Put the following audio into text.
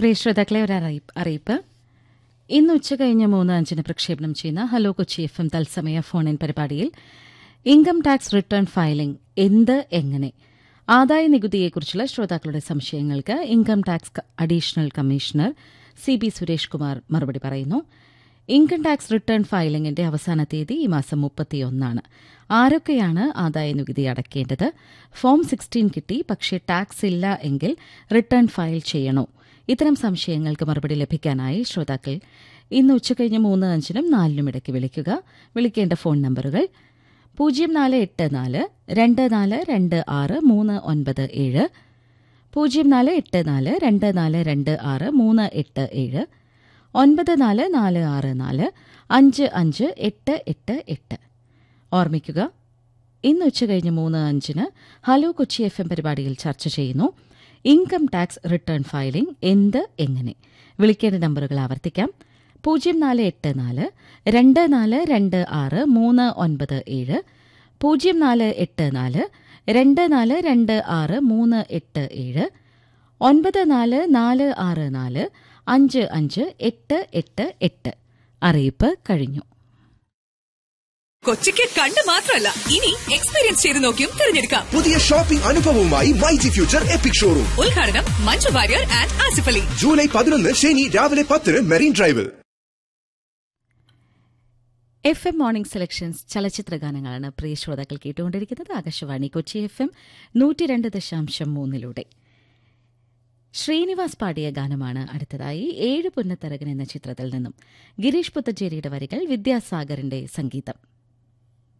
പ്രിയ ശ്രോതാക്കളെ ഒരു അറിയിപ്പ് അറിയിപ്പ് ഇന്ന് ഉച്ചകഴിഞ്ഞ് മൂന്ന് അഞ്ചിന് പ്രക്ഷേപണം ചെയ്യുന്ന ഹലോ കൊച്ചി എഫ് എം തത്സമയ ഫോൺ ഇൻ പരിപാടിയിൽ ഇൻകം ടാക്സ് റിട്ടേൺ ഫയലിംഗ് എന്ത് എങ്ങനെ ആദായ നികുതിയെക്കുറിച്ചുള്ള ശ്രോതാക്കളുടെ സംശയങ്ങൾക്ക് income tax additional commissioner C B Suresh Kumar മറുപടി പറയുന്നു ഇൻകം ടാക്സ് റിട്ടേൺ ഫയലിംഗിന്റെ അവസാന തീയതി ഈ മാസം മുപ്പത്തിയൊന്നാണ് ആരൊക്കെയാണ് ആദായ നികുതി അടയ്ക്കേണ്ടത് ഫോം സിക്സ്റ്റീൻ കിട്ടി പക്ഷേ ടാക്സ് ഇല്ല എങ്കിൽ റിട്ടേൺ ഫയൽ ചെയ്യണോ ഇത്തരം സംശയങ്ങൾക്ക് മറുപടി ലഭിക്കാനായി ശ്രോതാക്കൾ ഇന്ന് ഉച്ചകഴിഞ്ഞ് മൂന്ന് അഞ്ചിനും നാലിനും ഇടയ്ക്ക് വിളിക്കുക വിളിക്കേണ്ട ഫോൺ നമ്പറുകൾ പൂജ്യം നാല് എട്ട് നാല് രണ്ട് നാല് രണ്ട് ആറ് മൂന്ന് ഒൻപത് ഏഴ് പൂജ്യം നാല് എട്ട് നാല് രണ്ട് നാല് രണ്ട് ആറ് മൂന്ന് എട്ട് ഏഴ് ഒൻപത് നാല് നാല് ആറ് നാല് അഞ്ച് അഞ്ച് എട്ട് എട്ട് എട്ട് ഓർമ്മിക്കുക ഇന്ന് ഉച്ചകഴിഞ്ഞ് മൂന്ന് അഞ്ചിന് ഹലോ കൊച്ചി എഫ് എം പരിപാടിയിൽ ചർച്ച ചെയ്യുന്നു ഇൻകം ടാക്സ് റിട്ടേൺ ഫയലിംഗ് എന്ത് എങ്ങനെ വിളിക്കേണ്ട നമ്പറുകൾ ആവർത്തിക്കാം പൂജ്യം നാല് എട്ട് നാല് രണ്ട് നാല് രണ്ട് ആറ് മൂന്ന് ഒൻപത് ഏഴ് പൂജ്യം നാല് എട്ട് നാല് രണ്ട് നാല് രണ്ട് ആറ് മൂന്ന് എട്ട് ഏഴ് ഒൻപത് നാല് നാല് ആറ് നാല് അഞ്ച് അഞ്ച് എട്ട് എട്ട് എട്ട് അറിയിപ്പ് കഴിഞ്ഞു കൊച്ചിക്ക് കണ്ട് മാത്രമല്ല ഇനി എക്സ്പീരിയൻസ് ചെയ്ത് നോക്കിയും തിരഞ്ഞെടുക്കാം പുതിയ ഷോപ്പിംഗ് അനുഭവവുമായി മൈജി ഫ്യൂച്ചർ എപ്പിക് ഷോറൂം ഉദ്ഘാടനം മഞ്ജു വാര്യർ ആൻഡ് ആസിഫ് അലി ജൂലൈ പതിനൊന്ന് ശനി രാവിലെ പത്തിന് മെറീൻ ഡ്രൈവിൽ എഫ് എം മോർണിംഗ് സെലക്ഷൻസ് ചലച്ചിത്ര ഗാനങ്ങളാണ് പ്രിയ ശ്രോതാക്കൾ കേട്ടുകൊണ്ടിരിക്കുന്നത് ആകാശവാണി കൊച്ചി എഫ് എം നൂറ്റി രണ്ട് ദശാംശം മൂന്നിലൂടെ ശ്രീനിവാസ് പാടിയ ഗാനമാണ് അടുത്തതായി ഏഴ് പുന്നത്തരകൻ എന്ന ചിത്രത്തിൽ നിന്നും ഗിരീഷ് പുത്തഞ്ചേരിയുടെ വരികൾ വിദ്യാസാഗറിന്റെ സംഗീതം